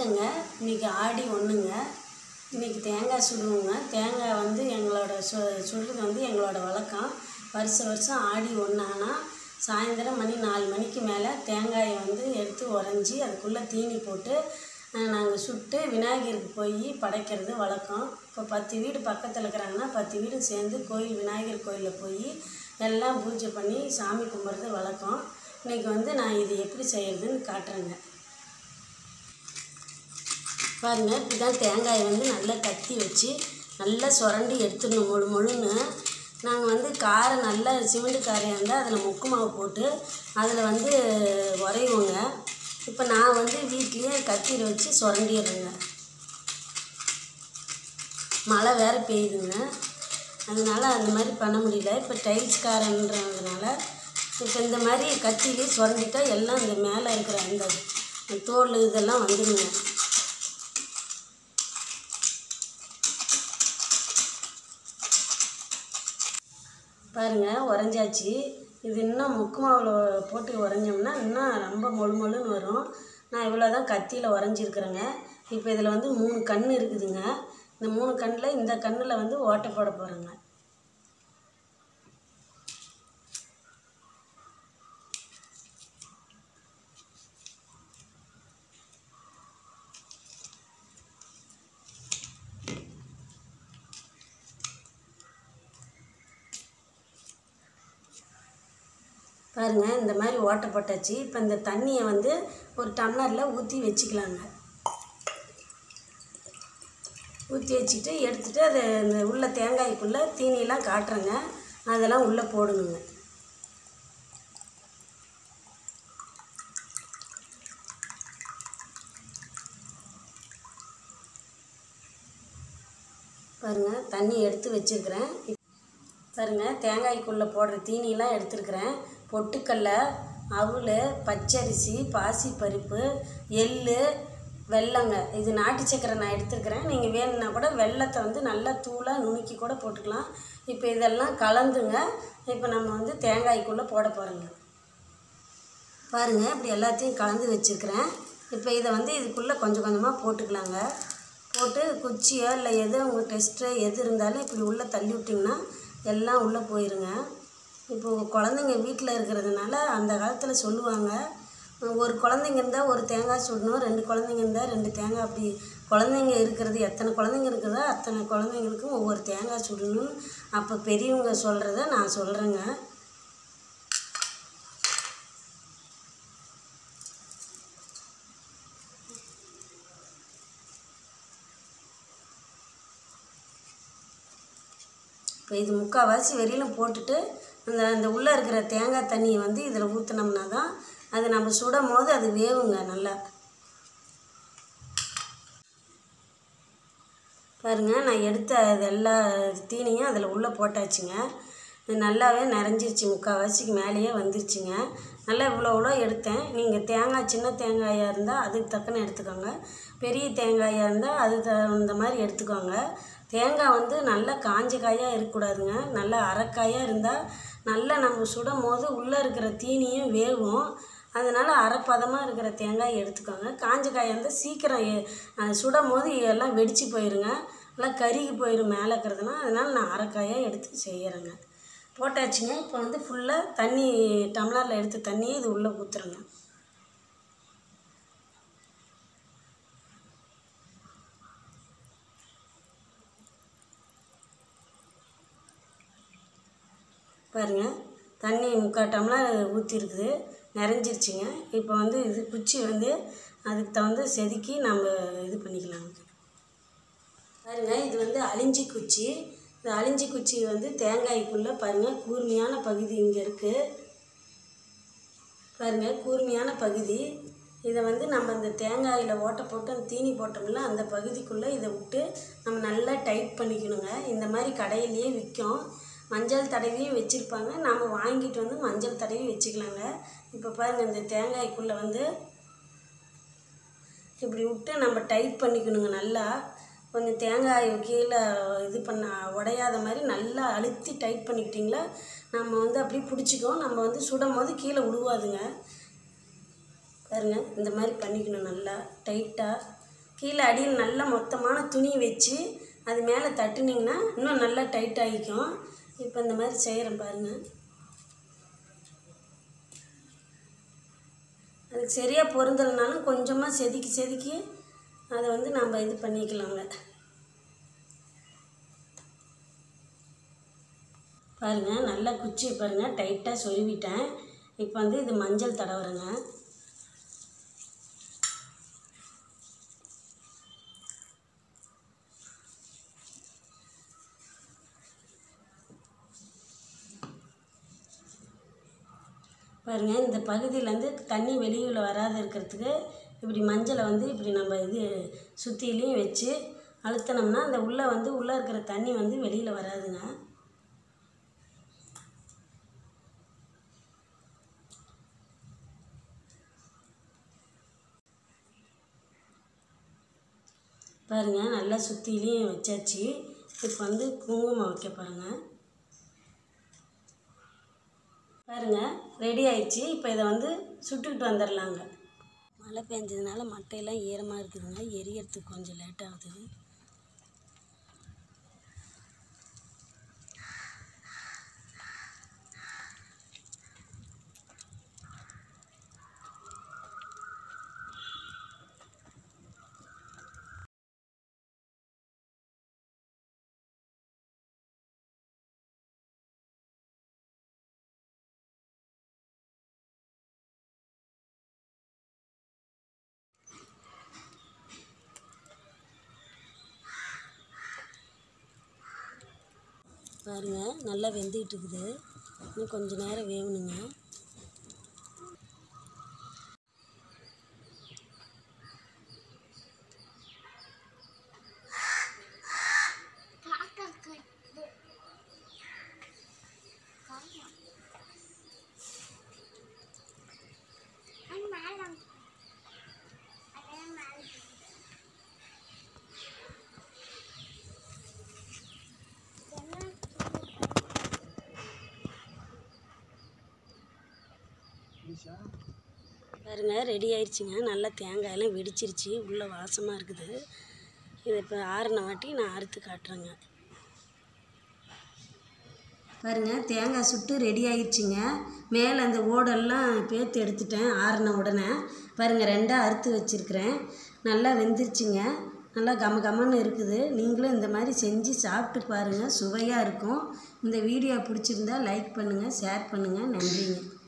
வணக்கங்க இன்றைக்கி ஆடி ஒன்றுங்க இன்றைக்கி தேங்காய் சுடுவோங்க தேங்காய் வந்து எங்களோட சு சுடுறது வந்து எங்களோட வழக்கம் வருஷம் வருஷம் ஆடி ஒன்றானா சாயந்தரம் மணி நாலு மணிக்கு மேலே தேங்காயை வந்து எடுத்து உறைஞ்சி அதுக்குள்ளே தீனி போட்டு நாங்கள் சுட்டு விநாயகருக்கு போய் படைக்கிறது வழக்கம் இப்போ பத்து வீடு பக்கத்தில் இருக்கிறாங்கன்னா பத்து வீடு சேர்ந்து கோயில் விநாயகர் கோயிலில் போய் எல்லாம் பூஜை பண்ணி சாமி கும்பிட்றது வழக்கம் இன்றைக்கி வந்து நான் இது எப்படி செய்கிறதுன்னு காட்டுறேங்க பாருங்கள் இப்படி தான் தேங்காயை வந்து நல்லா கத்தி வச்சு நல்லா சுரண்டி எடுத்துடணும் முழு முழுன்னு நாங்கள் வந்து காரை நல்லா சிமெண்ட் காரையாக இருந்தால் அதில் முக்கு மாவு போட்டு அதில் வந்து உரைவோங்க இப்போ நான் வந்து வீட்லேயே கத்தியில் வச்சு சுரண்டிடுறேங்க மழை வேறு பெய்யுதுங்க அதனால் அந்த மாதிரி பண்ண முடியல இப்போ டைல்ஸ் காரன்றதுனால இப்போ இந்த மாதிரி கத்திலே சுரண்டிட்டா எல்லாம் இந்த மேலே இருக்கிற அந்த தோல் இதெல்லாம் வந்துடுங்க பாருங்கள் உறைஞ்சாச்சு இது இன்னும் முக்கு மாவில் போட்டு உறைஞ்சோம்னா இன்னும் ரொம்ப மொழு மொழுன்னு வரும் நான் இவ்வளோ தான் கத்தியில் உறைஞ்சிருக்கிறேங்க இப்போ இதில் வந்து மூணு கண் இருக்குதுங்க இந்த மூணு கண்ணில் இந்த கண்ணில் வந்து ஓட்டை போட போகிறேங்க பாருங்கள் இந்த மாதிரி ஓட்டை போட்டாச்சு இப்போ இந்த தண்ணியை வந்து ஒரு டம்ளரில் ஊற்றி வச்சுக்கலாங்க ஊற்றி வச்சுட்டு எடுத்துகிட்டு அதை இந்த உள்ள தேங்காய்க்குள்ளே தீனியெல்லாம் காட்டுறேங்க அதெல்லாம் உள்ளே போடணுங்க பாருங்கள் தண்ணி எடுத்து வச்சுருக்கிறேன் பாருங்கள் தேங்காய்க்குள்ளே போடுற தீனியெல்லாம் எடுத்துருக்கிறேன் பொட்டுக்கடல அவுள் பச்சரிசி பாசிப்பருப்பு எள் வெல்லங்க இது நாட்டு சக்கரை நான் எடுத்துருக்கிறேன் நீங்கள் வேணும்னா கூட வெல்லத்தை வந்து நல்லா தூளாக நுணுக்கி கூட போட்டுக்கலாம் இப்போ இதெல்லாம் கலந்துங்க இப்போ நம்ம வந்து தேங்காய்க்குள்ளே போட போகிறோங்க பாருங்கள் இப்படி எல்லாத்தையும் கலந்து வச்சுருக்கிறேன் இப்போ இதை வந்து இதுக்குள்ளே கொஞ்சம் கொஞ்சமாக போட்டுக்கலாங்க போட்டு குச்சியோ இல்லை எது உங்கள் டெஸ்ட்டு எது இருந்தாலும் இப்படி உள்ளே தள்ளி விட்டிங்கன்னா எல்லாம் உள்ளே போயிருங்க இப்போது குழந்தைங்க வீட்டில் இருக்கிறதுனால அந்த காலத்தில் சொல்லுவாங்க ஒரு குழந்தைங்க இருந்தால் ஒரு தேங்காய் சுடணும் ரெண்டு குழந்தைங்க இருந்தால் ரெண்டு தேங்காய் அப்படி குழந்தைங்க இருக்கிறது எத்தனை குழந்தைங்க இருக்கிறதோ அத்தனை குழந்தைங்களுக்கும் ஒவ்வொரு தேங்காய் சுடணும்னு அப்போ பெரியவங்க சொல்கிறத நான் சொல்கிறேங்க இப்போ இது முக்கால்வாசி வெறியிலும் போட்டுட்டு அந்த அந்த உள்ளே இருக்கிற தேங்காய் தண்ணியை வந்து இதில் ஊற்றினோம்னா தான் அது நம்ம சுடும் போது அது வேவுங்க நல்லா பாருங்கள் நான் எடுத்த அது எல்லா தீனியும் அதில் உள்ளே போட்டாச்சுங்க இது நல்லாவே நிறைஞ்சிருச்சு முக்கால்வாசிக்கு மேலேயே வந்துருச்சுங்க நல்லா இவ்வளோ இவ்வளோ எடுத்தேன் நீங்கள் தேங்காய் சின்ன தேங்காயாக இருந்தால் அதுக்கு தக்கன எடுத்துக்கோங்க பெரிய தேங்காயாக இருந்தால் அது தகுந்த மாதிரி எடுத்துக்கோங்க தேங்காய் வந்து நல்லா காஞ்ச காயாக இருக்கக்கூடாதுங்க நல்லா அரைக்காயாக இருந்தால் நல்லா நம்ம சுடும் போது உள்ளே இருக்கிற தீனியும் வேகும் அதனால் அரைப்பதமாக இருக்கிற தேங்காய் எடுத்துக்கோங்க காஞ்ச காயாக இருந்தால் சீக்கிரம் எ- அது சுடும் போது எல்லாம் வெடிச்சு போயிருங்க எல்லாம் கருகி போயிடும் மேலே இருக்கிறதுனா அதனால் நான் அரைக்காயாக எடுத்து செய்கிறேங்க போட்டாச்சுங்க இப்போ வந்து ஃபுல்லாக தண்ணி டம்ளரில் எடுத்த தண்ணியை இது உள்ளே ஊற்றுறேங்க பாருங்கள் தண்ணி முக்கால் டம்ளர் ஊற்றிருக்குது நிறைஞ்சிருச்சுங்க இப்போ வந்து இது குச்சி வந்து அதுக்கு தகுந்த செதுக்கி நம்ம இது பண்ணிக்கலாங்க பாருங்கள் இது வந்து அழிஞ்சி குச்சி இந்த அழிஞ்சி குச்சி வந்து தேங்காய்க்குள்ளே பாருங்கள் கூர்மையான பகுதி இங்கே இருக்குது பாருங்கள் கூர்மையான பகுதி இதை வந்து நம்ம அந்த தேங்காயில் ஓட்டை போட்டு அந்த தீனி போட்டோம்ல அந்த பகுதிக்குள்ளே இதை விட்டு நம்ம நல்லா டைட் பண்ணிக்கணுங்க இந்த மாதிரி கடையிலேயே விற்கும் மஞ்சள் தடவியும் வச்சுருப்பாங்க நாம் வாங்கிட்டு வந்து மஞ்சள் தடவி வச்சுக்கலாங்க இப்போ பாருங்கள் இந்த தேங்காய்க்குள்ளே வந்து இப்படி விட்டு நம்ம டைட் பண்ணிக்கணுங்க நல்லா கொஞ்சம் தேங்காய் கீழே இது பண்ண உடையாத மாதிரி நல்லா அழுத்தி டைட் பண்ணிக்கிட்டிங்களா நம்ம வந்து அப்படியே பிடிச்சிக்கோ நம்ம வந்து சுடும் போது கீழே விழுவாதுங்க பாருங்க இந்த மாதிரி பண்ணிக்கணும் நல்லா டைட்டாக கீழே அடியில் நல்ல மொத்தமான துணி வச்சு அது மேலே தட்டுனீங்கன்னா இன்னும் நல்லா டைட் ஆகிக்கும் இப்போ இந்த மாதிரி செய்கிறேன் பாருங்கள் அதுக்கு சரியாக பொருந்தலைனாலும் கொஞ்சமாக செதுக்கி செதுக்கி அதை வந்து நம்ம இது பண்ணிக்கலாங்க பாருங்கள் நல்லா குச்சி பாருங்கள் டைட்டாக சொருவிட்டேன் இப்போ வந்து இது மஞ்சள் தடவுறேங்க பாருங்கள் இந்த பகுதியிலேருந்து தண்ணி வெளியில் வராது இருக்கிறதுக்கு இப்படி மஞ்சளை வந்து இப்படி நம்ம இது சுற்றிலையும் வச்சு அழுத்தினோம்னா அந்த உள்ளே வந்து உள்ளே இருக்கிற தண்ணி வந்து வெளியில் வராதுங்க பாருங்கள் நல்லா சுற்றிலையும் வச்சாச்சு இப்போ வந்து குங்குமம் வைக்க பாருங்கள் பாருங்கள் ரெடி ஆயிடுச்சு இப்போ இதை வந்து சுட்டுக்கிட்டு வந்துடலாங்க மழை பெஞ்சதுனால மட்டையெல்லாம் ஈரமாக இருக்குதுங்க எரியறதுக்கு கொஞ்சம் லேட் ஆகுது பாருங்கள் நல்லா வெந்துக்கிட்டு இருக்குது இன்னும் கொஞ்ச நேரம் வேகணுங்க பாருங்க ரெடி ஆயிடுச்சுங்க நல்லா தேங்காயெல்லாம் வெடிச்சிருச்சு உள்ளே வாசமாக இருக்குது இதை இப்போ ஆறின வாட்டி நான் அறுத்து காட்டுறேங்க பாருங்க தேங்காய் சுட்டு ரெடி ஆயிடுச்சுங்க மேலே அந்த ஓடெல்லாம் பேத்து எடுத்துட்டேன் ஆறின உடனே பாருங்கள் ரெண்டாக அறுத்து வச்சுருக்கிறேன் நல்லா வெந்துருச்சுங்க நல்லா கம கமன்னு இருக்குது நீங்களும் இந்த மாதிரி செஞ்சு சாப்பிட்டு பாருங்கள் சுவையாக இருக்கும் இந்த வீடியோ பிடிச்சிருந்தா லைக் பண்ணுங்கள் ஷேர் பண்ணுங்கள் நன்றிங்க